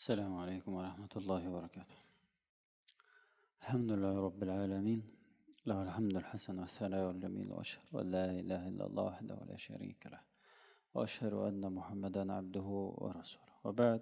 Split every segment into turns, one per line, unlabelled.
السلام عليكم ورحمة الله وبركاته الحمد لله رب العالمين له الحمد الحسن والثناء الجميل وأشهد أن لا إله إلا الله وحده لا شريك له وأشهد أن محمدا عبده ورسوله وبعد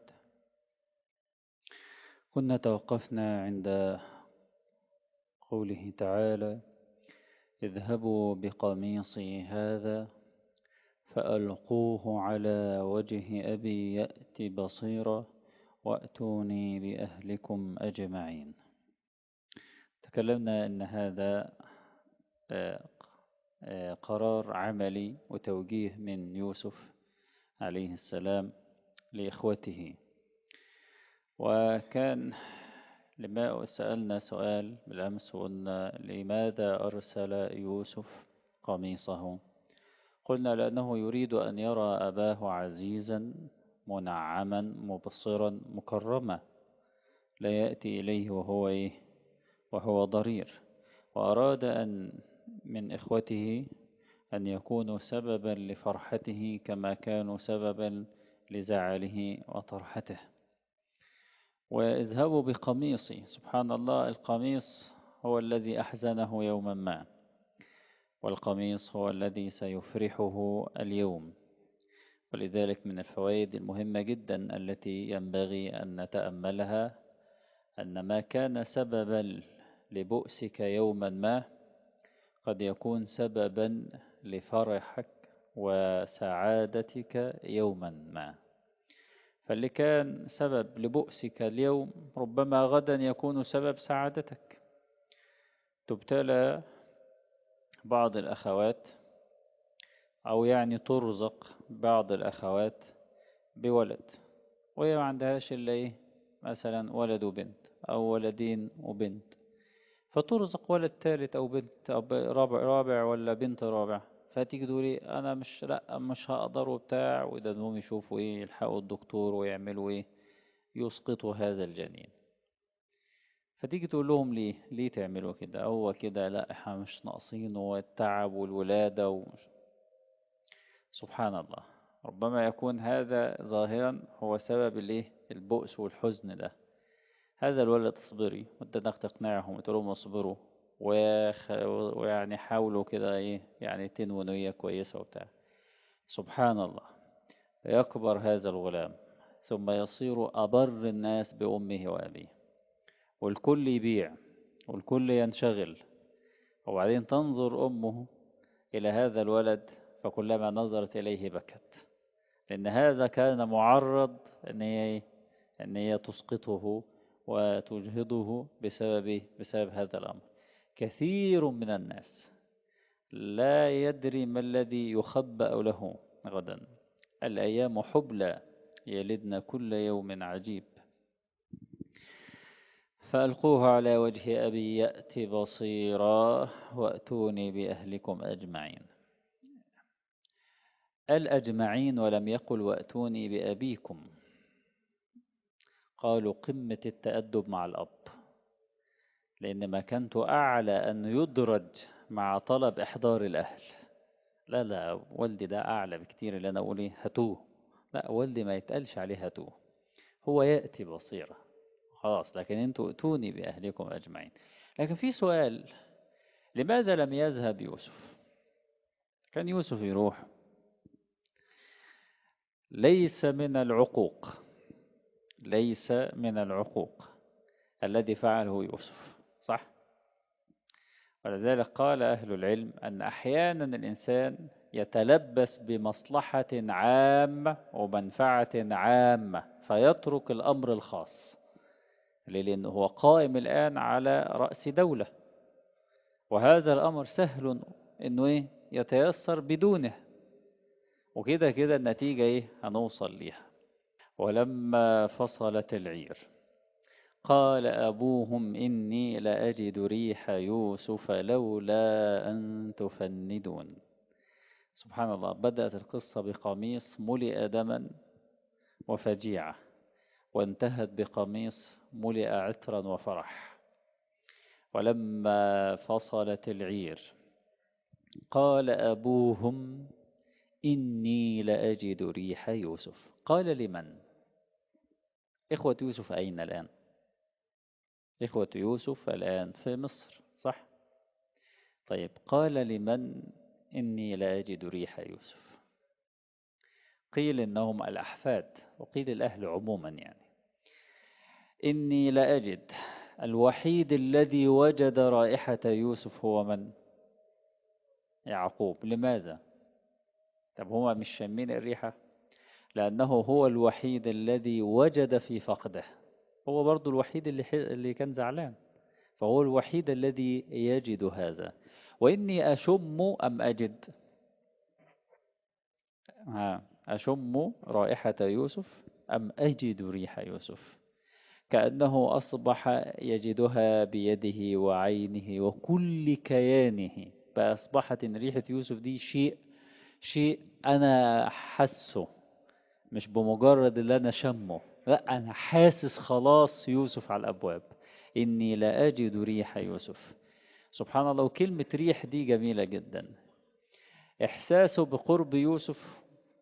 كنا توقفنا عند قوله تعالى اذهبوا بقميصي هذا فألقوه على وجه أبي يأت بصيرا وأتوني بأهلكم أجمعين تكلمنا أن هذا قرار عملي وتوجيه من يوسف عليه السلام لإخوته وكان لما سألنا سؤال بالأمس قلنا لماذا أرسل يوسف قميصه قلنا لأنه يريد أن يرى أباه عزيزا منعما مبصرا مكرما لا يأتي إليه وهو إيه وهو ضرير وأراد أن من إخوته أن يكونوا سببا لفرحته كما كانوا سببا لزعله وطرحته واذهبوا بقميصي سبحان الله القميص هو الذي أحزنه يوما ما والقميص هو الذي سيفرحه اليوم ولذلك من الفوائد المهمة جدا التي ينبغي أن نتأملها أن ما كان سببا لبؤسك يوما ما قد يكون سببا لفرحك وسعادتك يوما ما فاللي كان سبب لبؤسك اليوم ربما غدا يكون سبب سعادتك تبتلى بعض الأخوات أو يعني ترزق بعض الأخوات بولد وهي ما عندهاش إلا إيه مثلا ولد وبنت أو ولدين وبنت فترزق ولد ثالث أو بنت أو رابع, رابع ولا بنت رابع فتيجي تقولي أنا مش لأ مش هقدر وبتاع وإذا إنهم يشوفوا إيه يلحقوا الدكتور ويعملوا إيه يسقطوا هذا الجنين فتيجي تقول لهم ليه ليه تعملوا كده هو كده لا احنا مش ناقصين والتعب والولادة ومش سبحان الله ربما يكون هذا ظاهرا هو سبب الايه البؤس والحزن ده هذا الولد اصبري وانت انك تقنعهم وتقول لهم اصبروا ويخ... ويعني حاولوا كده ايه يعني تنووا نية كويسة وبتاع سبحان الله يكبر هذا الغلام ثم يصير أبر الناس بأمه وأبيه والكل يبيع والكل ينشغل وبعدين تنظر أمه إلى هذا الولد فكلما نظرت إليه بكت لأن هذا كان معرض أن هي أن هي تسقطه وتجهضه بسبب بسبب هذا الأمر كثير من الناس لا يدري ما الذي يخبأ له غدا الأيام حبلى يلدن كل يوم عجيب فألقوه على وجه أبي يأتي بصيرا وأتوني بأهلكم أجمعين الأجمعين ولم يقل وأتوني بأبيكم قالوا قمة التأدب مع الأب لأن ما كنت أعلى أن يدرج مع طلب إحضار الأهل لا لا والدي ده أعلى بكتير اللي أنا أقول إيه هاتوه لا والدي ما يتقالش عليه هاتوه هو يأتي بصيرة خلاص لكن انتوا ائتوني بأهلكم أجمعين لكن في سؤال لماذا لم يذهب يوسف كان يوسف يروح ليس من العقوق ليس من العقوق الذي فعله يوسف صح ولذلك قال أهل العلم أن أحيانا الإنسان يتلبس بمصلحة عامة ومنفعة عامة فيترك الأمر الخاص لأنه هو قائم الآن على رأس دولة وهذا الأمر سهل إنه إيه يتيسر بدونه وكده كده النتيجة إيه هنوصل ليها ولما فصلت العير قال أبوهم إني لأجد ريح يوسف لولا أن تفندون سبحان الله بدأت القصة بقميص ملئ دما وفجيعة وانتهت بقميص ملئ عطرا وفرح ولما فصلت العير قال أبوهم إني لأجد ريح يوسف قال لمن إخوة يوسف أين الآن إخوة يوسف الآن في مصر صح طيب قال لمن إني لا أجد ريح يوسف قيل إنهم الأحفاد وقيل الأهل عموما يعني إني لا أجد الوحيد الذي وجد رائحة يوسف هو من يعقوب لماذا طب هما مش شامين الريحة لأنه هو الوحيد الذي وجد في فقده هو برضو الوحيد اللي, اللي كان زعلان فهو الوحيد الذي يجد هذا وإني أشم أم أجد ها أشم رائحة يوسف أم أجد ريح يوسف كأنه أصبح يجدها بيده وعينه وكل كيانه فأصبحت إن ريحة يوسف دي شيء شيء أنا حسه مش بمجرد اللي أنا شمه لا أنا حاسس خلاص يوسف على الأبواب إني لا أجد ريح يوسف سبحان الله وكلمة ريح دي جميلة جدا إحساسه بقرب يوسف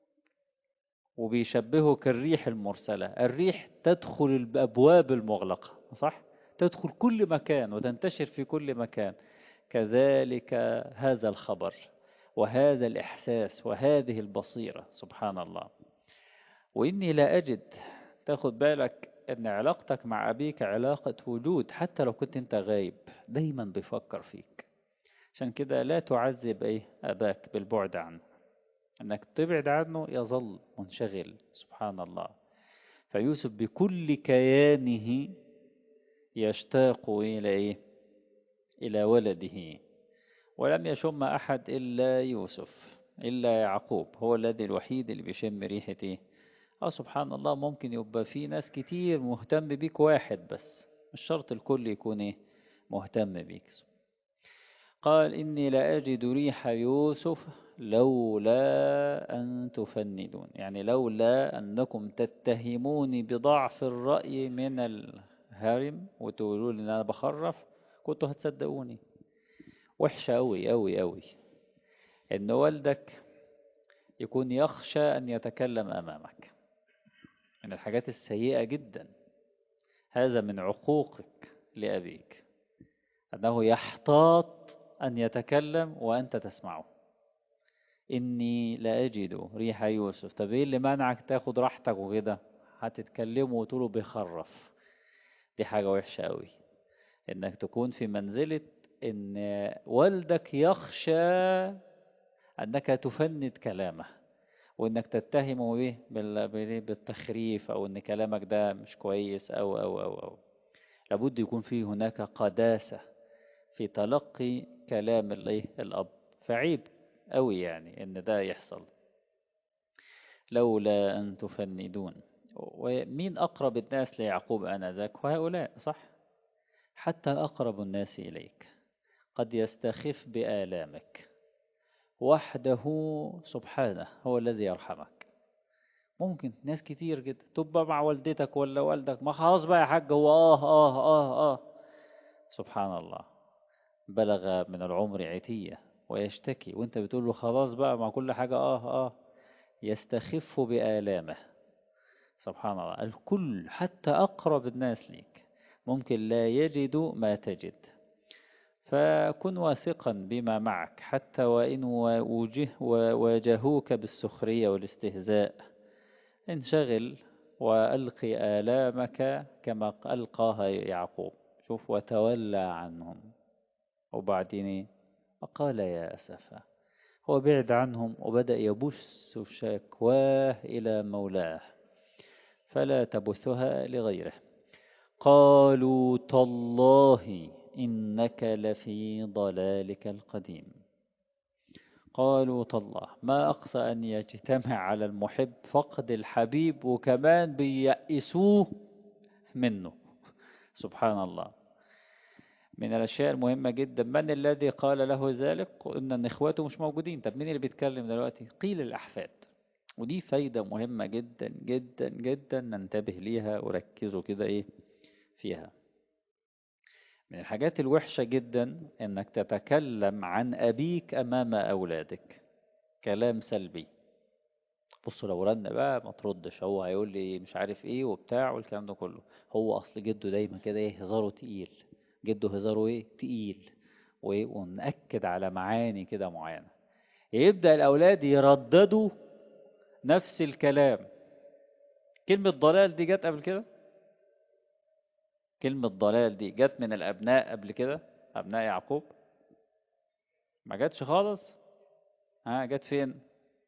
وبيشبهه كالريح المرسلة الريح تدخل الأبواب المغلقة صح؟ تدخل كل مكان وتنتشر في كل مكان كذلك هذا الخبر وهذا الإحساس وهذه البصيرة سبحان الله وإني لا أجد تاخد بالك أن علاقتك مع أبيك علاقة وجود حتى لو كنت أنت غايب دايما بيفكر فيك عشان كده لا تعذب أيه أباك بالبعد عنه أنك تبعد عنه يظل منشغل سبحان الله فيوسف بكل كيانه يشتاق إلى إيه؟ إلى ولده ولم يشم أحد إلا يوسف إلا يعقوب هو الذي الوحيد اللي بيشم ريحة إيه؟ اه سبحان الله ممكن يبقى في ناس كتير مهتم بيك واحد بس مش شرط الكل يكون ايه مهتم بيك قال إني لا أجد ريح يوسف لولا أن تفندون يعني لولا أنكم تتهموني بضعف الرأي من الهرم وتقولوا لي إن أنا بخرف كنتوا هتصدقوني وحشة أوي أوي أوي إن والدك يكون يخشى أن يتكلم أمامك من الحاجات السيئة جدا هذا من عقوقك لأبيك أنه يحتاط أن يتكلم وأنت تسمعه إني لا أجد ريح يوسف طب إيه اللي منعك تاخد راحتك وكده هتتكلموا وتقولوا بيخرف دي حاجة وحشة أوي إنك تكون في منزلة إن والدك يخشى أنك تفند كلامه وإنك تتهمه به بالتخريف أو إن كلامك ده مش كويس أو أو أو أو لابد يكون فيه هناك قداسة في تلقي كلام الأب فعيب أوي يعني إن ده يحصل لولا أن تفندون ومين أقرب الناس ليعقوب آنذاك هؤلاء صح حتى أقرب الناس إليك قد يستخف بآلامك وحده سبحانه هو الذي يرحمك ممكن ناس كتير جدا تبقى مع والدتك ولا والدك ما خلاص بقى يا حاج هو آه آه آه آه سبحان الله بلغ من العمر عتية ويشتكي وانت بتقول له خلاص بقى مع كل حاجة آه آه يستخف بآلامه سبحان الله الكل حتى أقرب الناس ليك ممكن لا يجد ما تجد فكن واثقا بما معك حتى وإن وجه واجهوك بالسخرية والاستهزاء انشغل وألقي آلامك كما ألقاها يعقوب شوف وتولى عنهم وبعدين وقال يا أسفا هو بعد عنهم وبدأ يبث شكواه إلى مولاه فلا تبثها لغيره قالوا تالله إنك لفي ضلالك القديم قالوا تالله ما أقصى أن يجتمع على المحب فقد الحبيب وكمان بيأسوه منه سبحان الله من الأشياء المهمة جدا من الذي قال له ذلك قلنا أن إخواته مش موجودين طب مين اللي بيتكلم دلوقتي قيل الأحفاد ودي فايدة مهمة جدا جدا جدا ننتبه ليها وركزوا كده إيه فيها من الحاجات الوحشة جدا انك تتكلم عن ابيك امام اولادك كلام سلبي بص لو رن بقى ما تردش هو هيقول لي مش عارف ايه وبتاع والكلام ده كله هو اصل جده دايما كده ايه هزاره تقيل جده هزاره ايه تقيل وايه ونأكد على معاني كده معينة يبدأ الأولاد يرددوا نفس الكلام كلمة ضلال دي جت قبل كده كلمة ضلال دي جت من الأبناء قبل كده أبناء يعقوب ما جاتش خالص ها جت فين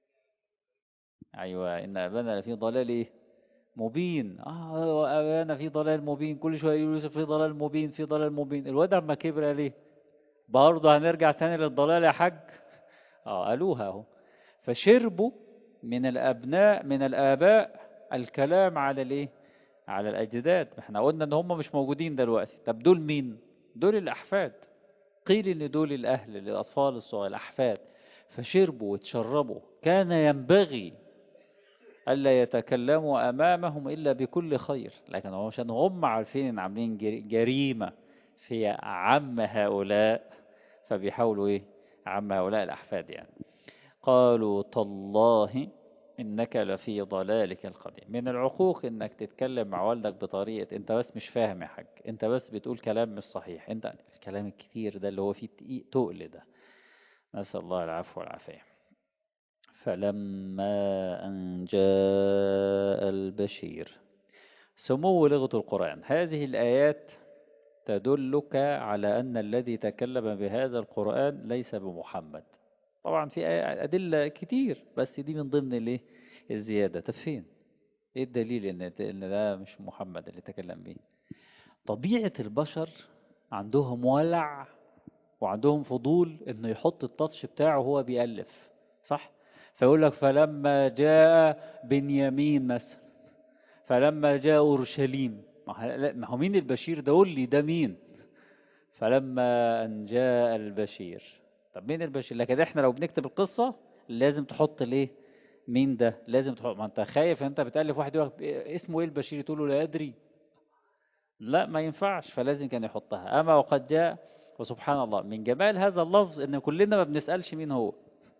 أيوة إن أبانا لفي ضلال إيه مبين اه أبانا في ضلال مبين كل شوية يقول يوسف في ضلال مبين في ضلال مبين الواد أما كبر ليه برضه هنرجع تاني للضلال يا حاج اه قالوها اهو فشربوا من الأبناء من الآباء الكلام على الايه على الأجداد احنا قلنا ان هم مش موجودين دلوقتي طب دول مين دول الأحفاد قيل ان دول الأهل للأطفال الصغار الأحفاد فشربوا وتشربوا كان ينبغي ألا يتكلموا أمامهم إلا بكل خير لكن هو عشان هم عارفين إن عاملين جريمة في عم هؤلاء فبيحاولوا إيه عم هؤلاء الأحفاد يعني قالوا تالله إنك لفي ضلالك القديم من العقوق إنك تتكلم مع والدك بطريقة أنت بس مش فاهم يا حاج أنت بس بتقول كلام مش صحيح أنت الكلام الكتير ده اللي هو فيه تقل ده نسأل الله العفو والعافية فلما أن جاء البشير سمو لغة القرآن هذه الآيات تدلك على أن الذي تكلم بهذا القرآن ليس بمحمد طبعا في أدلة كتير بس دي من ضمن الايه الزيادة طب فين ايه الدليل ان ان ده مش محمد اللي تكلم به طبيعة البشر عندهم ولع وعندهم فضول انه يحط التاتش بتاعه وهو بيألف صح فيقول لك فلما جاء بنيامين مثلا فلما جاء اورشليم ما هو مين البشير ده قول لي ده مين فلما ان جاء البشير طب مين البشير لكن احنا لو بنكتب القصة لازم تحط ليه مين ده لازم تحط ما انت خايف انت بتألف واحد يقول اسمه ايه البشير تقول له لا ادري لا ما ينفعش فلازم كان يحطها اما وقد جاء وسبحان الله من جمال هذا اللفظ ان كلنا ما بنسألش مين هو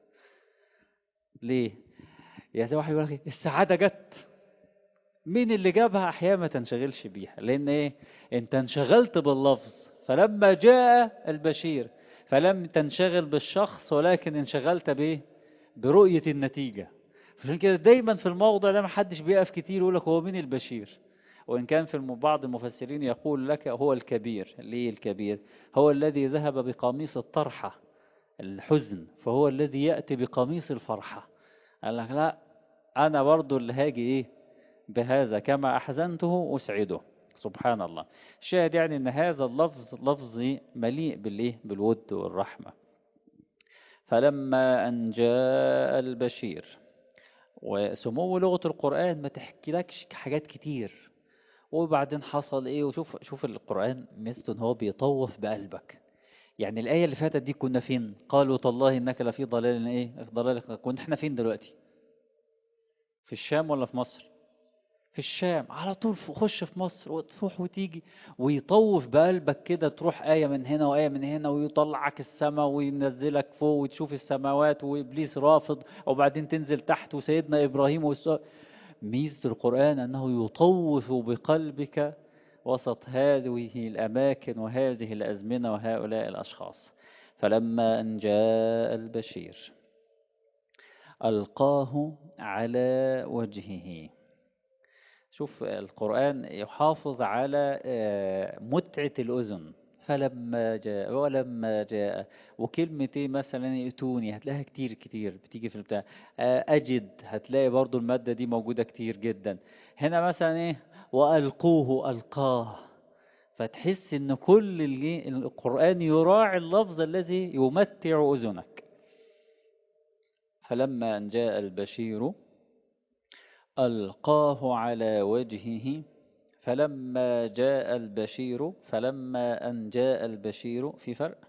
ليه يا زي واحد يقول لك السعادة جت مين اللي جابها احيانا ما تنشغلش بيها لان ايه انت انشغلت باللفظ فلما جاء البشير فلم تنشغل بالشخص ولكن انشغلت بايه برؤية النتيجة عشان كده دايما في الموضع ده ما حدش بيقف كتير يقول لك هو مين البشير وإن كان في بعض المفسرين يقول لك هو الكبير ليه الكبير هو الذي ذهب بقميص الطرحة الحزن فهو الذي يأتي بقميص الفرحة قال لك لا أنا برضو اللي هاجي إيه بهذا كما أحزنته أسعده سبحان الله الشاهد يعني أن هذا اللفظ لفظ مليء بالإيه بالود والرحمة فلما أن جاء البشير وسمو لغة القرآن ما تحكي لكش حاجات كتير وبعدين حصل ايه وشوف شوف القرآن ميزته ان هو بيطوف بقلبك يعني الآية اللي فاتت دي كنا فين قالوا تالله انك لفي ضلال ايه ضلال كنا احنا فين دلوقتي في الشام ولا في مصر في الشام على طول خش في مصر وتروح وتيجي ويطوف بقلبك كده تروح آية من هنا وآية من هنا ويطلعك السماء وينزلك فوق وتشوف السماوات وإبليس رافض وبعدين تنزل تحت وسيدنا إبراهيم والسؤال ميزة القرآن أنه يطوف بقلبك وسط هذه الأماكن وهذه الأزمنة وهؤلاء الأشخاص فلما أن جاء البشير ألقاه على وجهه شوف القرآن يحافظ على متعة الأذن فلما جاء ولما جاء وكلمة ايه مثلا ائتوني هتلاقيها كتير كتير بتيجي في البتاع أجد هتلاقي برضو المادة دي موجودة كتير جدا هنا مثلا ايه وألقوه ألقاه فتحس ان كل القرآن يراعي اللفظ الذي يمتع أذنك فلما أن جاء البشير ألقاه على وجهه فلما جاء البشير فلما أن جاء البشير في فرق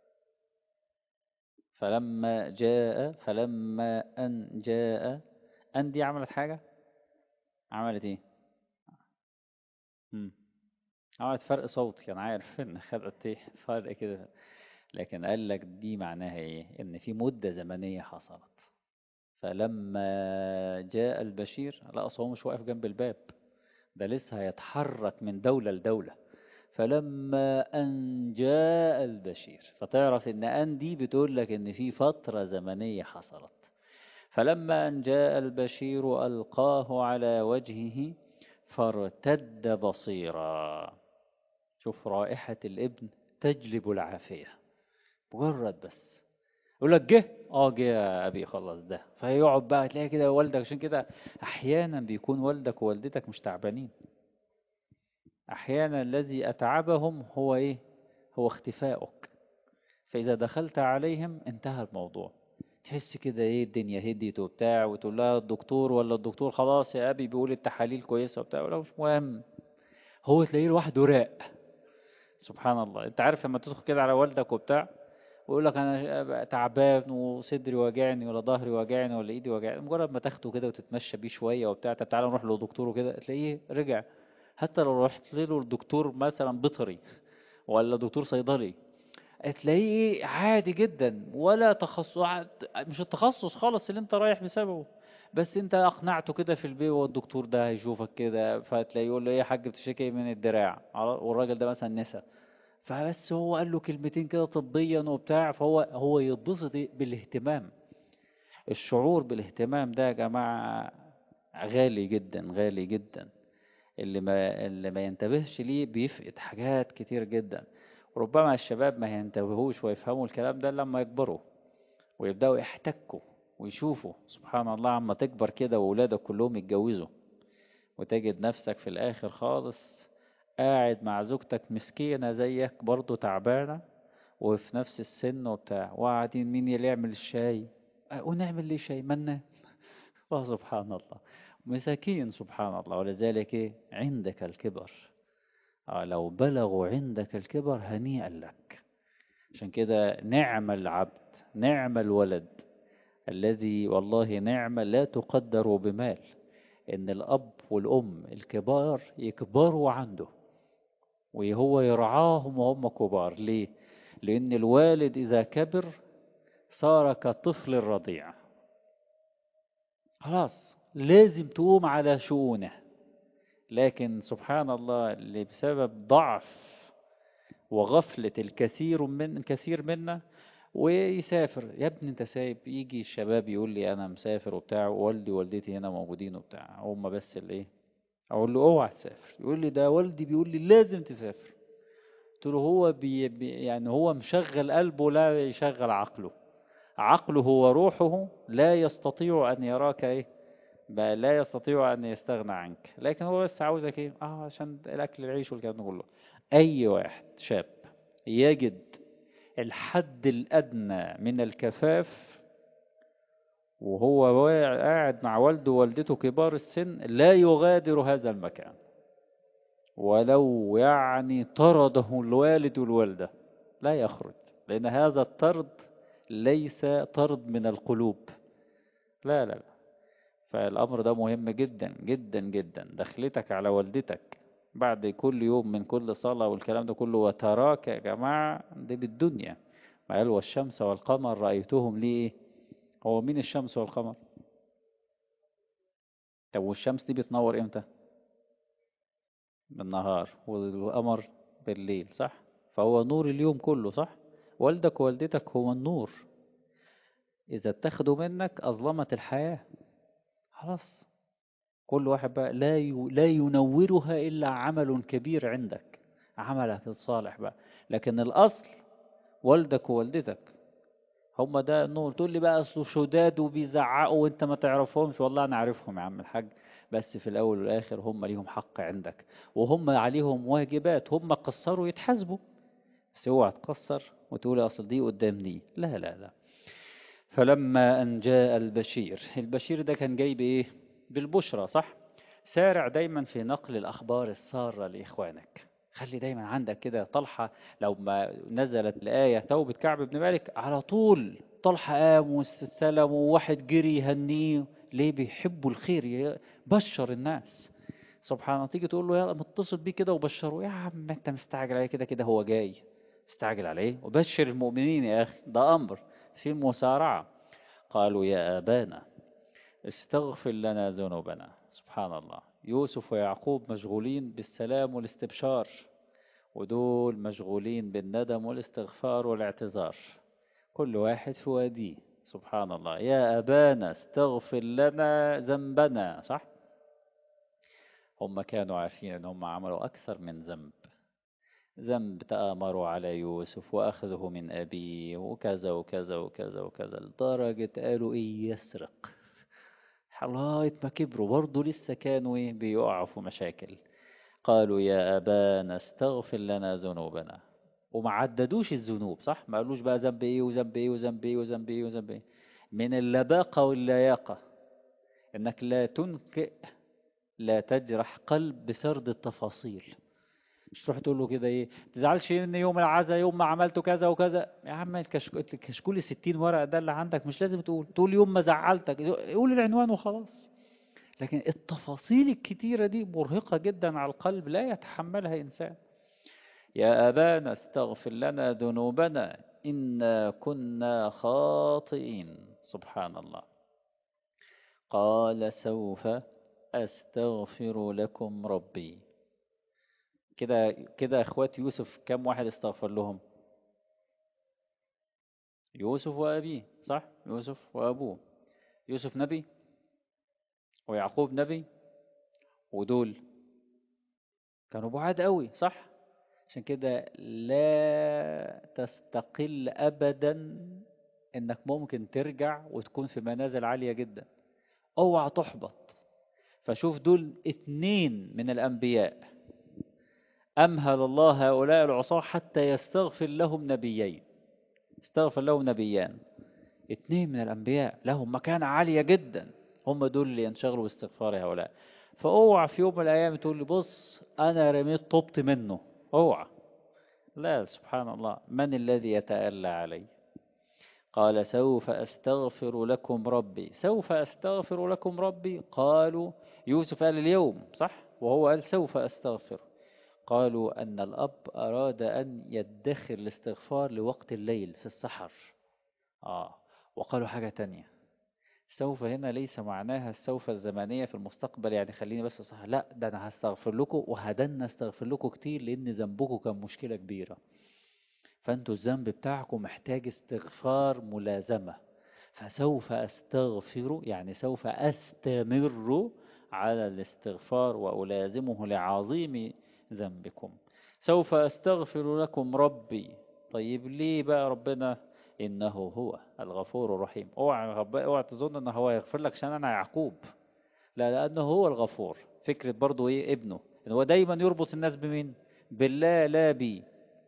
فلما جاء فلما أن جاء أن دي عملت حاجة عملت ايه مم. عملت فرق صوتي أنا عارف إن خدت ايه فرق كده لكن قال لك دي معناها ايه إن في مدة زمنية حصلت فلما جاء البشير لا أصل هو مش واقف جنب الباب ده لسه هيتحرك من دولة لدولة فلما أن جاء البشير فتعرف إن أن دي بتقول لك إن في فترة زمنية حصلت فلما أن جاء البشير ألقاه على وجهه فارتد بصيرا شوف رائحة الابن تجلب العافية مجرد بس يقول لك جه اه جه يا ابي خلص ده فيقعد بقى تلاقي كده والدك عشان كده احيانا بيكون والدك ووالدتك مش تعبانين احيانا الذي اتعبهم هو ايه هو اختفاؤك فاذا دخلت عليهم انتهى الموضوع تحس كده ايه الدنيا هديت وبتاع وتقول لها الدكتور ولا الدكتور خلاص يا ابي بيقول التحاليل كويسه وبتاع ولا مش مهم هو تلاقيه لوحده راق سبحان الله انت عارف لما تدخل كده على والدك وبتاع ويقول لك انا تعبان وصدري واجعني ولا ظهري واجعني ولا ايدي واجعني مجرد ما تاخده كده وتتمشى بيه شويه وبتاع طب تعالى نروح لدكتور وكده تلاقيه رجع حتى لو رحت له الدكتور مثلا بيطري ولا دكتور صيدلي تلاقيه عادي جدا ولا تخصص مش التخصص خالص اللي انت رايح بسببه بس انت اقنعته كده في البيت والدكتور ده هيشوفك كده فتلاقيه يقول له ايه يا حاج بتشتكي من الدراع والراجل ده مثلا نسا فبس هو قال له كلمتين كده طبيا وبتاع فهو هو يتبسط بالاهتمام الشعور بالاهتمام ده يا جماعة غالي جدا غالي جدا اللي ما اللي ما ينتبهش ليه بيفقد حاجات كتير جدا وربما الشباب ما ينتبهوش ويفهموا الكلام ده لما يكبروا ويبدأوا يحتكوا ويشوفوا سبحان الله عما تكبر كده وولادك كلهم يتجوزوا وتجد نفسك في الآخر خالص قاعد مع زوجتك مسكينة زيك برضه تعبانة وفي نفس السن وبتاع وقاعدين مين اللي يعمل الشاي ونعمل لي شاي منا الله سبحان الله مساكين سبحان الله ولذلك إيه؟ عندك الكبر آه لو بلغوا عندك الكبر هنيئا لك عشان كده نعم العبد نعم الولد الذي والله نعمة لا تقدر بمال إن الأب والأم الكبار يكبروا عنده وهو يرعاهم وهم كبار ليه؟ لأن الوالد إذا كبر صار كطفل الرضيع خلاص لازم تقوم على شؤونه لكن سبحان الله اللي بسبب ضعف وغفلة الكثير من كثير منا ويسافر يا ابني انت سايب يجي الشباب يقول لي انا مسافر وبتاع والدي ووالدتي هنا موجودين وبتاع هم بس اللي ايه اقول له اوعى تسافر يقول لي ده والدي بيقول لي لازم تسافر قلت له هو بي بي يعني هو مشغل قلبه لا يشغل عقله عقله وروحه لا يستطيع ان يراك ايه بقى لا يستطيع ان يستغنى عنك لكن هو بس عاوزك ايه اه عشان الاكل العيش والكلام ده كله اي واحد شاب يجد الحد الأدنى من الكفاف وهو قاعد مع والده ووالدته كبار السن لا يغادر هذا المكان ولو يعني طرده الوالد والوالدة لا يخرج لأن هذا الطرد ليس طرد من القلوب لا لا لا فالأمر ده مهم جدا جدا جدا دخلتك على والدتك بعد كل يوم من كل صلاة والكلام ده كله وتراك يا جماعة دي بالدنيا ما قال والشمس والقمر رأيتهم ليه ايه هو مين الشمس والقمر طب والشمس دي بتنور امتى بالنهار والقمر بالليل صح فهو نور اليوم كله صح والدك ووالدتك هو النور إذا اتخذوا منك أظلمت الحياة خلاص كل واحد بقى لا لا ينورها إلا عمل كبير عندك عملك الصالح بقى لكن الأصل والدك ووالدتك هم ده النور تقول لي بقى أصله شداد وبيزعقوا وأنت ما تعرفهمش والله أنا عارفهم يا عم الحاج بس في الأول والآخر هم ليهم حق عندك وهم عليهم واجبات هم قصروا يتحاسبوا بس اوعى تقصر وتقول أصل دي قدام دي لا لا لا فلما أن جاء البشير البشير ده كان جاي بإيه بالبشرى صح سارع دايما في نقل الأخبار السارة لإخوانك خلي دايما عندك كده طلحة لو ما نزلت الآية توبة كعب بن مالك على طول طلحة قام واستسلم وواحد جري يهنيه ليه بيحبوا الخير بشر الناس سبحان الله تيجي تقول له يلا متصل بيه كده وبشره يا عم انت مستعجل عليه كده كده هو جاي استعجل عليه وبشر المؤمنين يا أخي ده أمر في مسارعة قالوا يا آبانا استغفر لنا ذنوبنا سبحان الله يوسف ويعقوب مشغولين بالسلام والاستبشار ودول مشغولين بالندم والاستغفار والاعتذار كل واحد في واديه سبحان الله يا أبانا استغفر لنا ذنبنا صح هم كانوا عارفين ان هم عملوا أكثر من ذنب ذنب تآمروا على يوسف وأخذه من أبيه وكذا وكذا وكذا وكذا لدرجة قالوا إيه يسرق لغاية ما كبروا برضه لسه كانوا إيه بيقعوا في مشاكل قالوا يا أبانا استغفر لنا ذنوبنا وما عددوش الذنوب صح ما قالوش بقى ذنب إيه وذنب إيه وذنب إيه وذنب إيه وذنب إيه من اللباقة واللياقة إنك لا تنكئ لا تجرح قلب بسرد التفاصيل مش تروح تقول له كده ايه تزعلش ان يوم العزا يوم ما عملت كذا وكذا يا عم الكشكول ال 60 ورقه ده اللي عندك مش لازم تقول تقول يوم ما زعلتك قول العنوان وخلاص لكن التفاصيل الكتيرة دي مرهقة جدا على القلب لا يتحملها إنسان يا أبانا استغفر لنا ذنوبنا إنا كنا خاطئين سبحان الله قال سوف أستغفر لكم ربي كده كده اخوات يوسف كم واحد استغفر لهم يوسف وابيه صح يوسف وابوه يوسف نبي ويعقوب نبي ودول كانوا بعاد قوي صح عشان كده لا تستقل ابدا انك ممكن ترجع وتكون في منازل عالية جدا اوعى تحبط فشوف دول اتنين من الانبياء أمهل الله هؤلاء العصاة حتى يستغفر لهم نبيين استغفر لهم نبيان اثنين من الأنبياء لهم مكانة عالية جدا هم دول اللي ينشغلوا باستغفار هؤلاء فاوعى في يوم من الأيام تقول لي بص أنا رميت طبت منه اوعى لا سبحان الله من الذي يتألى علي قال سوف أستغفر لكم ربي سوف أستغفر لكم ربي قالوا يوسف قال اليوم صح وهو قال سوف أستغفر قالوا أن الأب أراد أن يدخر الاستغفار لوقت الليل في السحر آه وقالوا حاجة تانية سوف هنا ليس معناها السوف الزمانية في المستقبل يعني خليني بس صح لا ده أنا هستغفر لكم وهدنا استغفر لكم كتير لأن ذنبكم كان مشكلة كبيرة فأنتوا الذنب بتاعكم محتاج استغفار ملازمة فسوف أستغفر يعني سوف أستمر على الاستغفار وألازمه لعظيم ذنبكم سوف أستغفر لكم ربي طيب ليه بقى ربنا إنه هو الغفور الرحيم اوعى رب... اوعى تظن إن هو يغفر لك عشان أنا يعقوب لا لأنه هو الغفور فكرة برضو إيه ابنه إن هو دايما يربط الناس بمين بالله لا بي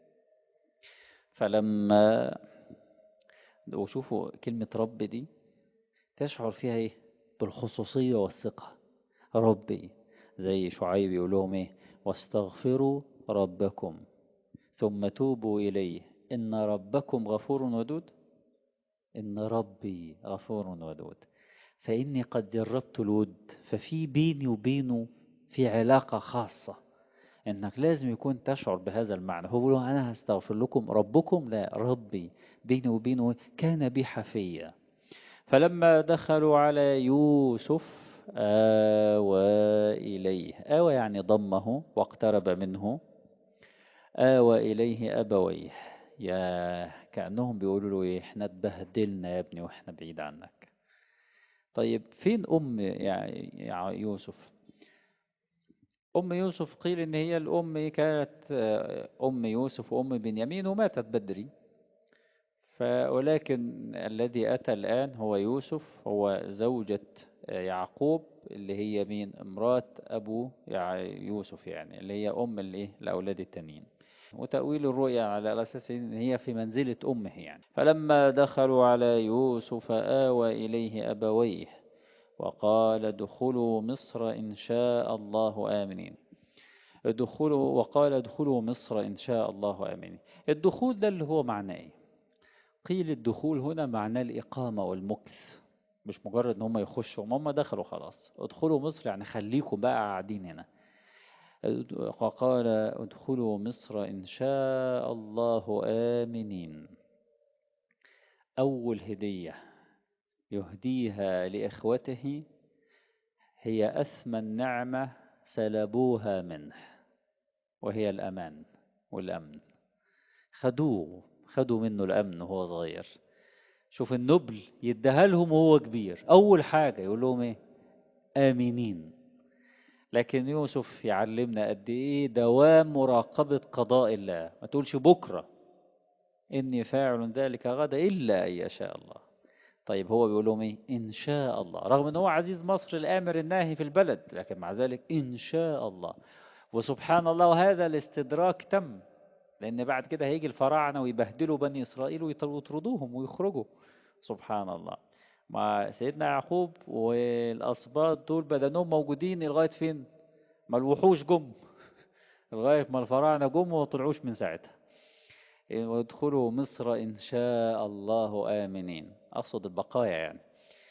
فلما وشوفوا كلمة رب دي تشعر فيها إيه بالخصوصية والثقة ربي زي شعيب يقول لهم إيه واستغفروا ربكم ثم توبوا إليه إن ربكم غفور ودود إن ربي غفور ودود فإني قد جربت الود ففي بيني وبينه في علاقة خاصة إنك لازم يكون تشعر بهذا المعنى هو بيقول أنا هستغفر لكم ربكم لا ربي بيني وبينه كان بي حفيا فلما دخلوا على يوسف آوى إليه آوى يعني ضمه واقترب منه آوى إليه أبويه يا كأنهم بيقولوا له إيه إحنا اتبهدلنا يا ابني وإحنا بعيد عنك طيب فين أم يا يوسف أم يوسف قيل إن هي الأم كانت أم يوسف وأم بنيامين وماتت بدري ولكن الذي أتى الآن هو يوسف هو زوجة يعقوب اللي هي مين امرات أبو يوسف يعني اللي هي أم الإيه الأولاد التانيين وتأويل الرؤيا على أساس إن هي في منزلة أمه يعني فلما دخلوا على يوسف آوى إليه أبويه وقال ادخلوا مصر إن شاء الله آمنين ادخلوا وقال ادخلوا مصر إن شاء الله آمنين الدخول ده اللي هو معناه إيه قيل الدخول هنا معناه الإقامة والمكث مش مجرد ان هم يخشوا هم دخلوا خلاص ادخلوا مصر يعني خليكم بقى قاعدين هنا وقال ادخلوا مصر إن شاء الله آمنين أول هدية يهديها لإخوته هي أثمن نعمة سلبوها منه وهي الأمان والأمن خدوه خدوا منه الأمن وهو صغير شوف النبل يديها لهم وهو كبير أول حاجة يقول لهم إيه آمنين لكن يوسف يعلمنا قد إيه دوام مراقبة قضاء الله ما تقولش بكرة إني فاعل ذلك غدا إلا أن يشاء الله طيب هو بيقول لهم إيه إن شاء الله رغم إن هو عزيز مصر الآمر الناهي في البلد لكن مع ذلك إن شاء الله وسبحان الله وهذا الاستدراك تم لأن بعد كده هيجي الفراعنة ويبهدلوا بني إسرائيل ويطردوهم ويخرجوا سبحان الله مع سيدنا يعقوب والأسباط دول بدنهم موجودين لغاية فين ما الوحوش جم لغاية ما الفراعنة جم وما طلعوش من ساعتها وادخلوا مصر إن شاء الله آمنين أقصد البقايا يعني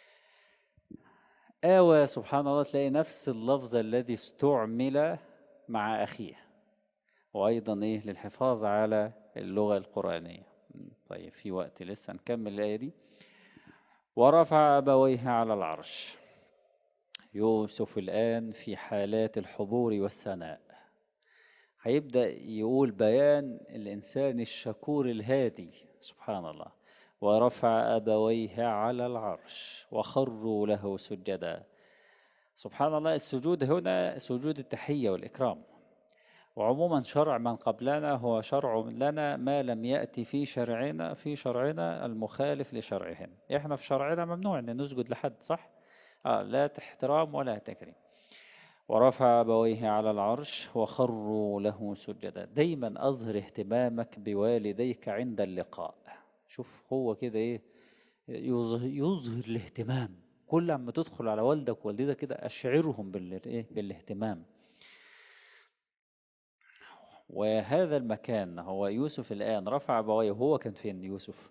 آوى سبحان الله تلاقي نفس اللفظ الذي استعمل مع أخيه وأيضا إيه للحفاظ على اللغة القرآنية طيب في وقت لسه نكمل الآية دي ورفع أبويه على العرش يوسف الآن في حالات الحضور والثناء هيبدأ يقول بيان الإنسان الشكور الهادي سبحان الله ورفع أبويه على العرش وخروا له سجدا سبحان الله السجود هنا سجود التحية والإكرام وعموما شرع من قبلنا هو شرع لنا ما لم يأتي في شرعنا في شرعنا المخالف لشرعهم احنا في شرعنا ممنوع ان نسجد لحد صح آه لا احترام ولا تكريم ورفع أبويه على العرش وخروا له سجدا دايما أظهر اهتمامك بوالديك عند اللقاء شوف هو كده ايه يظهر, يظهر الاهتمام كل ما تدخل على والدك ووالدتك كده أشعرهم بالاهتمام وهذا المكان هو يوسف الآن رفع أبويه وهو كان فين يوسف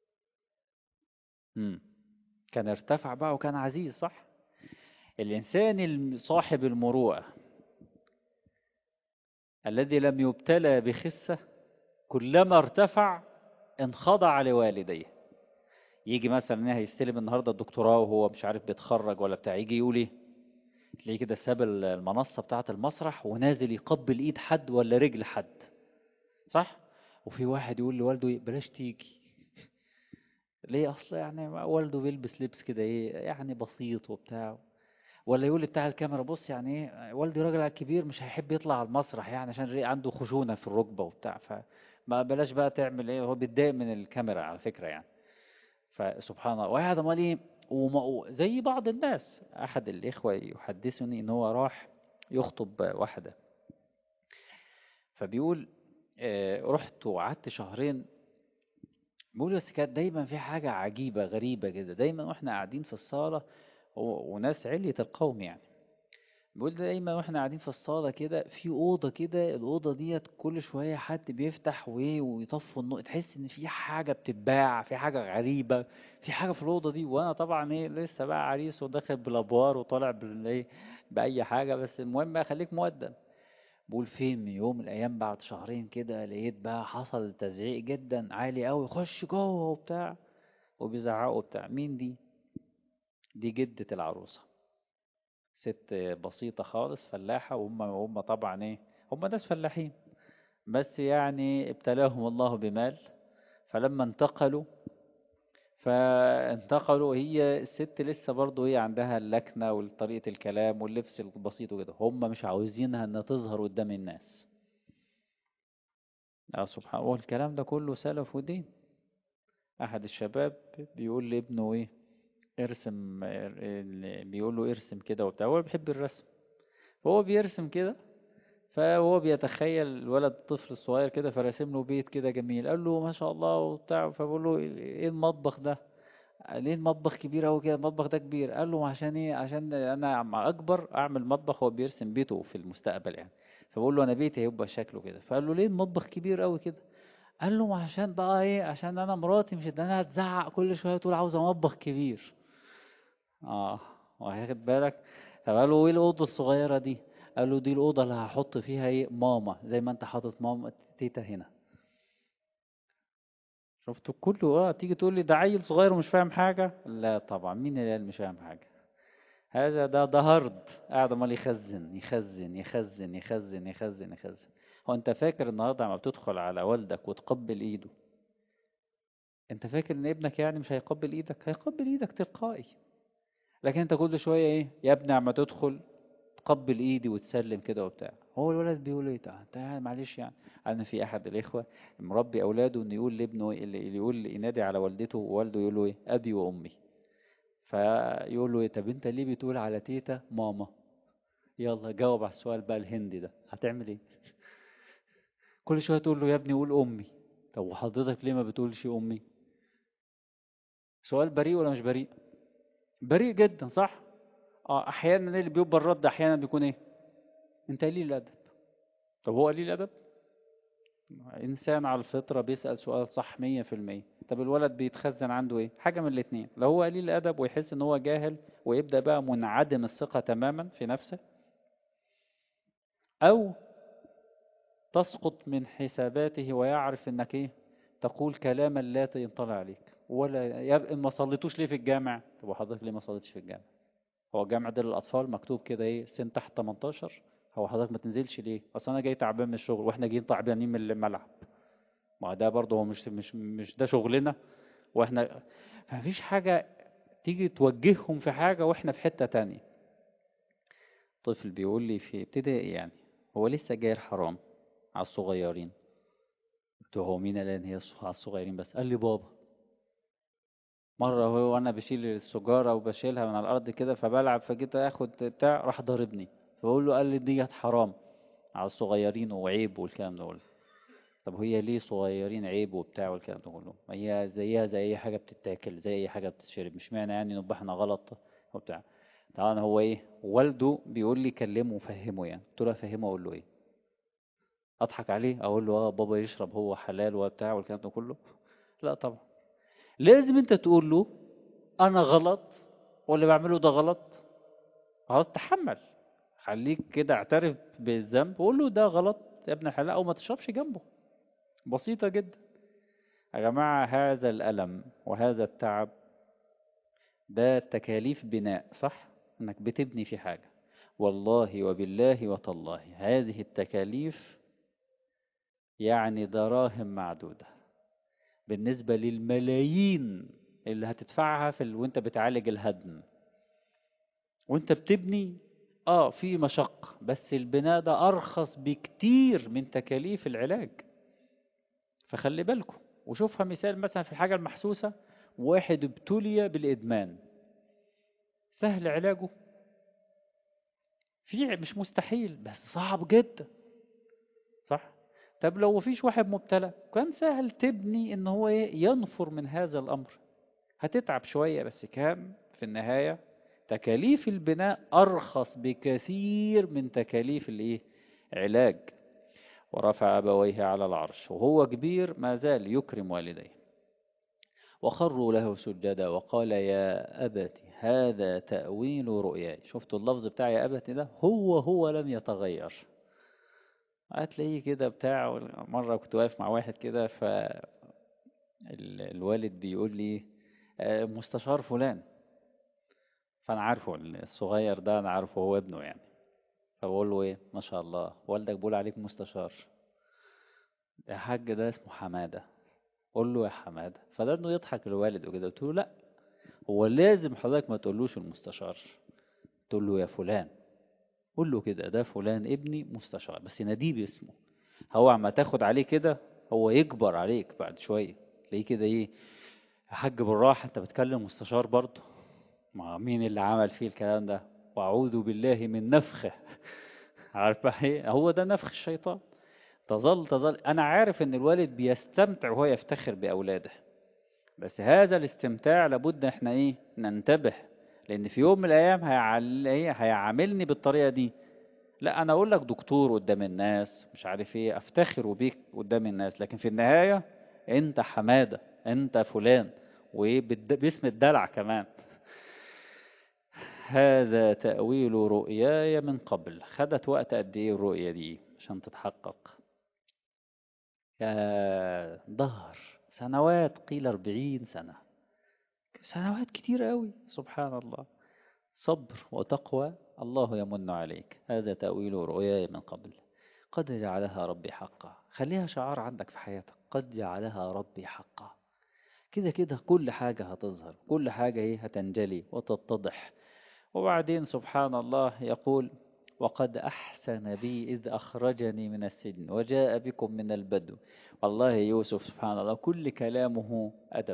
مم. كان ارتفع بقى وكان عزيز صح الإنسان صاحب المروءة الذي لم يبتلى بخسة كلما ارتفع انخضع لوالديه يجي مثلا هيستلم النهارده الدكتوراه وهو مش عارف بيتخرج ولا بتاع يجي يقول ايه تلاقيه كده ساب المنصة بتاعة المسرح ونازل يقبل ايد حد ولا رجل حد صح وفي واحد يقول لوالده بلاش تيجي ليه اصلا يعني والده بيلبس لبس كده ايه يعني بسيط وبتاع ولا يقول بتاع الكاميرا بص يعني ايه والدي راجل كبير مش هيحب يطلع على المسرح يعني عشان عنده خشونة في الركبة وبتاع فما بلاش بقى تعمل ايه هو بيتضايق من الكاميرا على فكرة يعني فسبحان الله واحد امال ايه وزي بعض الناس أحد الإخوة يحدثني إن هو راح يخطب واحدة فبيقول رحت وقعدت شهرين بيقول بس كانت دايما في حاجة عجيبة غريبة كده دايما واحنا قاعدين في الصالة وناس علية القوم يعني بيقول دايما واحنا قاعدين في الصالة كده في أوضة كده الأوضة ديت كل شوية حد بيفتح ويطفوا النور تحس إن في حاجة بتتباع في حاجة غريبة في حاجة في الأوضة دي وأنا طبعا إيه لسه بقى عريس وداخل بالأبوار وطالع بالإيه بأي حاجة بس المهم بقى خليك مؤدب بقول فين من يوم من الأيام بعد شهرين كده لقيت بقى حصل تزعيق جدا عالي أوي خش جوه وبتاع وبيزعقوا بتاع مين دي؟ دي جدة العروسة ست بسيطة خالص فلاحة وهم هم طبعا ايه هم ناس فلاحين بس يعني ابتلاهم الله بمال فلما انتقلوا فانتقلوا هي الست لسه برضه هي عندها اللكنة وطريقة الكلام واللبس البسيط وكده هم مش عاوزينها انها تظهر قدام الناس اه سبحان الله الكلام ده كله سلف ودين احد الشباب بيقول لابنه ايه ارسم بيقول له ارسم كده وبتاع هو بيحب الرسم فهو بيرسم كده فهو بيتخيل الولد الطفل الصغير كده فراسم له بيت كده جميل قال له ما شاء الله وبتاع فبقول له ايه المطبخ ده ليه المطبخ كبير قوي كده المطبخ ده كبير قال له عشان ايه عشان انا مع اكبر اعمل مطبخ هو بيرسم بيته في المستقبل يعني فبقول له انا بيتي هيبقى شكله كده فقال له ليه المطبخ كبير قوي كده قال له عشان بقى ايه عشان انا مراتي مش انا هتزعق كل شويه تقول عاوزه مطبخ كبير اه واخد بالك طب قال له ايه الاوضه الصغيره دي قال له دي الاوضه اللي هحط فيها ايه ماما زي ما انت حاطط ماما تيتا هنا شفت كله اه تيجي تقول لي ده عيل صغير ومش فاهم حاجة لا طبعا مين اللي قال مش فاهم حاجة هذا ده ده هرد قاعد امال يخزن يخزن يخزن يخزن يخزن يخزن هو انت فاكر النهارده لما بتدخل على والدك وتقبل ايده انت فاكر ان ابنك يعني مش هيقبل ايدك هيقبل ايدك تلقائي لكن انت كل شويه ايه يا ابني عما تدخل تقبل ايدي وتسلم كده وبتاع هو الولد بيقول ايه ده انت يعني معلش يعني انا في احد الاخوه مربي اولاده انه يقول لابنه اللي اللي يقول ينادي على والدته ووالده يقول له ايه ابي وامي فيقول له ايه طب انت ليه بتقول على تيتا ماما يلا جاوب على السؤال بقى الهندي ده هتعمل ايه كل شويه تقول له يا ابني قول امي طب وحضرتك ليه ما بتقولش امي سؤال بريء ولا مش بريء بريء جدا صح اه احيانا اللي بيبقى الرد احيانا بيكون ايه انت قليل الادب طب هو قليل الادب انسان على الفطره بيسال سؤال صح 100% طب الولد بيتخزن عنده ايه حاجه من الاثنين لو هو قليل الادب ويحس ان هو جاهل ويبدا بقى منعدم الثقه تماما في نفسه او تسقط من حساباته ويعرف انك ايه تقول كلاما لا ينطلع عليك ولا يبقى ما صليتوش ليه في الجامع طب وحضرتك ليه ما صليتش في الجامع هو الجامع ده للاطفال مكتوب كده ايه سن تحت 18 هو حضرتك ما تنزلش ليه اصل انا جاي تعبان من الشغل واحنا جايين تعبانين من الملعب ما ده برضه هو مش مش مش ده شغلنا واحنا مفيش حاجه تيجي توجههم في حاجه واحنا في حته تانية طفل بيقول لي في ابتدائي يعني هو لسه جاير حرام على الصغيرين قلت له هو مين قال ان هي على الصغيرين بس قال لي بابا مرة هو وانا بشيل السجارة وبشيلها من على الارض كده فبلعب فجيت اخد بتاع راح ضاربني فبقول له قال لي ديت حرام على الصغيرين وعيب والكلام ده كله طب هي ليه صغيرين عيب وبتاع والكلام ده كله ما هي زيها زي اي حاجة بتتاكل زي اي حاجة بتتشرب مش معنى يعني نبقى احنا غلط وبتاع طبعا هو ايه والده بيقول لي كلمه وفهمه يعني قلت له افهمه اقول له ايه اضحك عليه اقول له اه بابا يشرب هو حلال وبتاع والكلام ده كله لا طبعا لازم انت تقول له انا غلط واللي بعمله ده غلط خلاص تحمل خليك كده اعترف بالذنب وقول له ده غلط يا ابن الحلال او ما تشربش جنبه بسيطة جدا يا جماعة هذا الألم وهذا التعب ده تكاليف بناء صح انك بتبني في حاجة والله وبالله وتالله هذه التكاليف يعني دراهم معدودة بالنسبة للملايين اللي هتدفعها في ال... وانت بتعالج الهدم وانت بتبني اه في مشقة بس البناء ده ارخص بكتير من تكاليف العلاج فخلي بالكم وشوفها مثال مثلا في الحاجة المحسوسة واحد ابتلي بالإدمان سهل علاجه في مش مستحيل بس صعب جدا صح طب لو مفيش واحد مبتلى كان سهل تبني ان هو ينفر من هذا الامر هتتعب شوية بس كام في النهاية تكاليف البناء ارخص بكثير من تكاليف الايه علاج ورفع ابويه على العرش وهو كبير ما زال يكرم والديه وخروا له سجدا وقال يا أبت هذا تأويل رؤياي شفتوا اللفظ بتاع يا أبت ده هو هو لم يتغير هتلاقيه كده بتاع مرة كنت واقف مع واحد كده ف الوالد بيقول لي مستشار فلان فأنا عارفه الصغير ده أنا عارفه هو ابنه يعني فبقول له إيه ما شاء الله والدك بيقول عليك مستشار يا حاج ده اسمه حمادة قول له يا حمادة فده انه يضحك الوالد وكده قلت له لا هو لازم حضرتك ما تقولوش المستشار تقول له يا فلان قول له كده ده فلان ابني مستشار بس ناديه باسمه هو عما تاخد عليه كده هو يكبر عليك بعد شوية تلاقيه كده ايه يا حاج بالراحة انت بتكلم مستشار برضه ما مين اللي عمل فيه الكلام ده واعوذ بالله من نفخه عارف ايه هو ده نفخ الشيطان تظل تظل أنا عارف إن الوالد بيستمتع وهو يفتخر بأولاده بس هذا الاستمتاع لابد إحنا إيه ننتبه لأن في يوم من الأيام هيعل... هيعاملني بالطريقة دي لا أنا أقول لك دكتور قدام الناس مش عارف إيه أفتخر بيك قدام الناس لكن في النهاية أنت حمادة أنت فلان وإيه باسم الدلع كمان هذا تأويل رؤياي من قبل خدت وقت قد إيه الرؤية دي عشان تتحقق يا ظهر سنوات قيل أربعين سنة سنوات كتير قوي سبحان الله صبر وتقوى الله يمن عليك هذا تأويل رؤياي من قبل قد جعلها ربي حقا خليها شعار عندك في حياتك قد جعلها ربي حقا كده كده كل حاجة هتظهر كل حاجة هي هتنجلي وتتضح وبعدين سبحان الله يقول وقد أحسن بي إذ أخرجني من السجن وجاء بكم من البدو والله يوسف سبحان الله كل كلامه أدب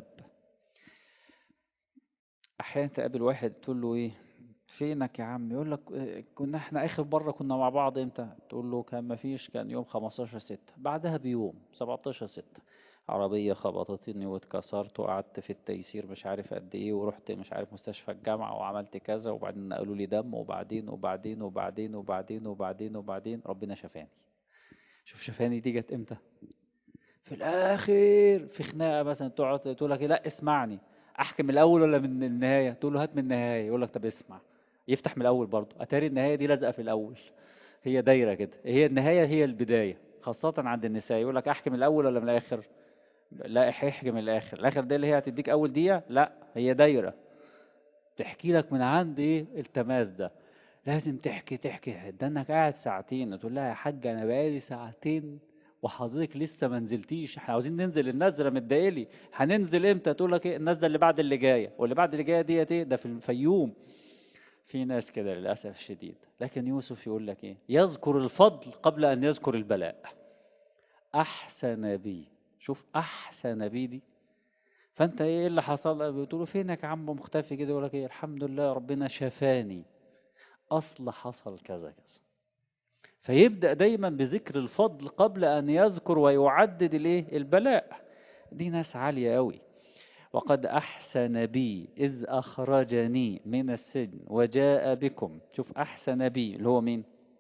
أحيانا تقابل واحد تقول له إيه فينك يا عم يقول لك كنا احنا اخر مره كنا مع بعض امتى تقول له كان ما فيش كان يوم 15 6 بعدها بيوم 17 6 عربيه خبطتني واتكسرت وقعدت في التيسير مش عارف قد ايه ورحت مش عارف مستشفى الجامعه وعملت كذا وبعدين قالوا لي دم وبعدين وبعدين وبعدين وبعدين وبعدين وبعدين ربنا شفاني شوف شفاني دي جت امتى في الاخر في خناقه مثلا تقعد تقول لك لا اسمعني احكم الاول ولا من النهايه تقول له هات من النهايه يقول لك طب اسمع يفتح من الاول برضه اتاري النهايه دي لازقه في الاول هي دايره كده هي النهايه هي البدايه خاصه عند النساء يقول لك احكم الاول ولا من الاخر لا احكم من الاخر الاخر دي اللي هي هتديك اول دقيقه لا هي دايره تحكي لك من عند ايه التماس ده لازم تحكي تحكي ده انك قاعد ساعتين تقول لها يا حاجه انا بقالي ساعتين وحضرتك لسه ما نزلتيش احنا عاوزين ننزل النزله متضايقلي هننزل امتى تقول لك ايه النزله اللي بعد اللي جايه واللي بعد اللي جايه ديت ايه ده في الفيوم في ناس كده للاسف الشديد لكن يوسف يقول لك ايه يذكر الفضل قبل ان يذكر البلاء احسن بي شوف احسن بي دي فانت ايه اللي حصل بتقول له فينك يا عم مختفي كده يقول لك ايه الحمد لله ربنا شفاني اصل حصل كذا كذا فيبدأ دايما بذكر الفضل قبل أن يذكر ويعدد الايه البلاء دي ناس عالية أوي وقد أحسن بي إذ أخرجني من السجن وجاء بكم شوف أحسن بي اللي هو مين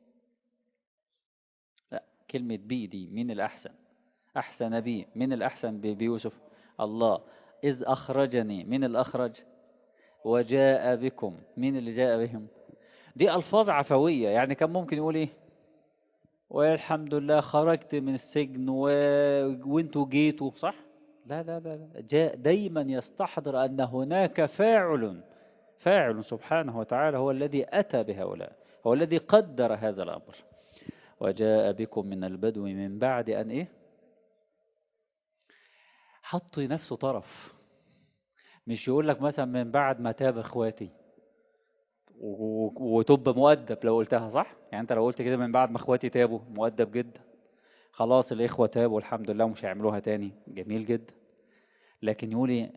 لا كلمة بي دي مين الأحسن أحسن بي مين الأحسن بيوسف الله إذ أخرجني من الأخرج وجاء بكم مين اللي جاء بهم دي ألفاظ عفوية يعني كان ممكن يقول إيه والحمد لله خرجت من السجن و... وانتوا جيتوا صح لا لا لا لا جاء دايما يستحضر أن هناك فاعل فاعل سبحانه وتعالى هو الذي أتى بهؤلاء هو الذي قدر هذا الأمر وجاء بكم من البدو من بعد أن إيه حط نفسه طرف مش يقول لك مثلا من بعد ما تاب اخواتي وتبقى مؤدب لو قلتها صح يعني انت لو قلت كده من بعد ما اخواتي تابوا مؤدب جدا خلاص الاخوه تابوا الحمد لله ومش هيعملوها تاني جميل جدا لكن يقول ايه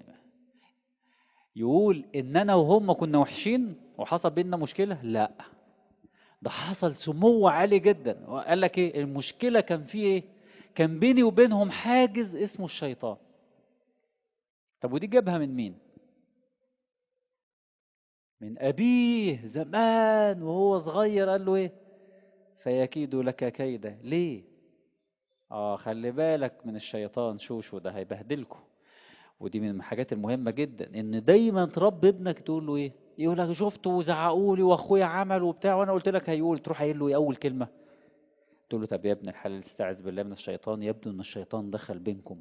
يقول ان انا وهم كنا وحشين وحصل بيننا مشكله لا ده حصل سمو عالي جدا وقال لك ايه المشكله كان في ايه كان بيني وبينهم حاجز اسمه الشيطان طب ودي جابها من مين من أبيه زمان وهو صغير قال له إيه فيكيد لك كيدا ليه آه خلي بالك من الشيطان شوشو ده هيبهدلكوا ودي من الحاجات المهمة جدا إن دايما تربي ابنك تقول له إيه يقول لك شفته وزعقوا لي وأخويا عمل وبتاع وأنا قلت لك هيقول تروح قايل له إيه أول كلمة تقول له طب يا ابن الحلال استعذ بالله من الشيطان يبدو إن الشيطان دخل بينكم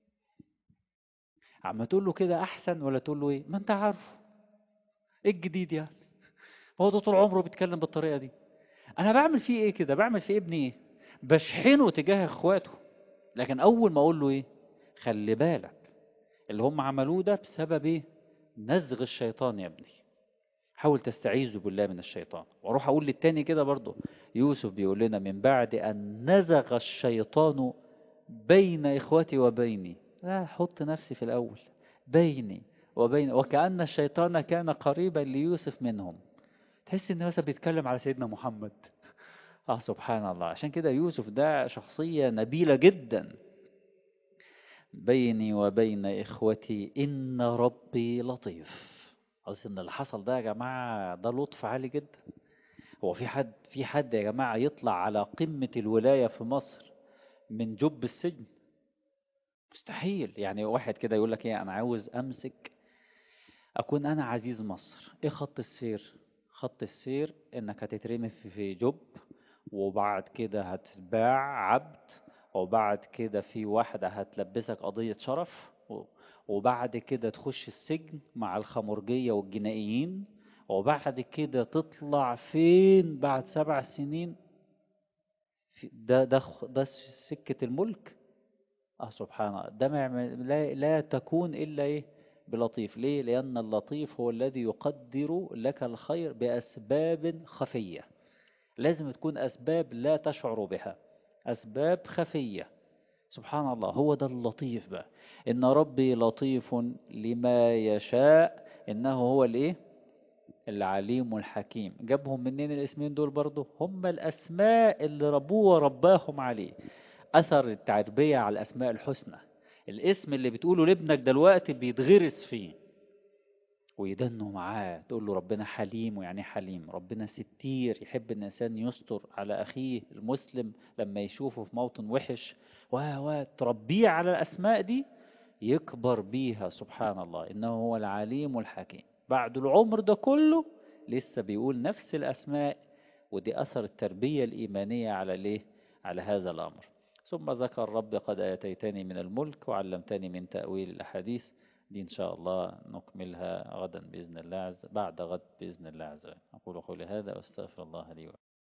عم تقول له كده أحسن ولا تقول له إيه ما أنت عارفه ايه الجديد يعني هو ده طول عمره بيتكلم بالطريقه دي انا بعمل فيه ايه كده بعمل في ابني ايه بشحنه تجاه اخواته لكن اول ما اقول له ايه خلي بالك اللي هم عملوه ده بسبب ايه نزغ الشيطان يا ابني حاول تستعيذ بالله من الشيطان واروح اقول للتاني كده برضه يوسف بيقول لنا من بعد ان نزغ الشيطان بين اخوتي وبيني لا حط نفسي في الاول بيني وبين وكأن الشيطان كان قريبا ليوسف منهم تحس ان مثلا بيتكلم على سيدنا محمد اه سبحان الله عشان كده يوسف ده شخصية نبيلة جدا بيني وبين إخوتي إن ربي لطيف قصدي إن اللي حصل ده يا جماعة ده لطف عالي جدا هو في حد في حد يا جماعة يطلع على قمة الولاية في مصر من جب السجن مستحيل يعني واحد كده يقول لك ايه انا عاوز امسك اكون انا عزيز مصر ايه خط السير خط السير انك هتترمي في جب وبعد كده هتتباع عبد وبعد كده في واحدة هتلبسك قضية شرف وبعد كده تخش السجن مع الخمرجية والجنائيين وبعد كده تطلع فين بعد سبع سنين ده ده ده سكة الملك اه سبحان الله ده لا, لا تكون إلا إيه بلطيف ليه لأن اللطيف هو الذي يقدر لك الخير بأسباب خفية لازم تكون أسباب لا تشعر بها أسباب خفية سبحان الله هو ده اللطيف بقى إن ربي لطيف لما يشاء إنه هو الإيه العليم الحكيم جابهم منين الاسمين دول برضو هم الأسماء اللي ربوه ورباهم عليه أثر التربية على الأسماء الحسنى الاسم اللي بتقوله لابنك دلوقتي بيتغرس فيه ويدنوا معاه تقول له ربنا حليم ويعني حليم ربنا ستير يحب ان الانسان يستر على اخيه المسلم لما يشوفه في موطن وحش و تربيه على الاسماء دي يكبر بيها سبحان الله انه هو العليم الحكيم بعد العمر ده كله لسه بيقول نفس الاسماء ودي اثر التربيه الايمانيه على ليه على هذا الامر ثم ذكر رب قد اتيتني من الملك وعلمتني من تاويل الاحاديث دي إن شاء الله نكملها غدا بإذن الله عز بعد غد بإذن الله عز وجل أقول قولي هذا وأستغفر الله لي ولكم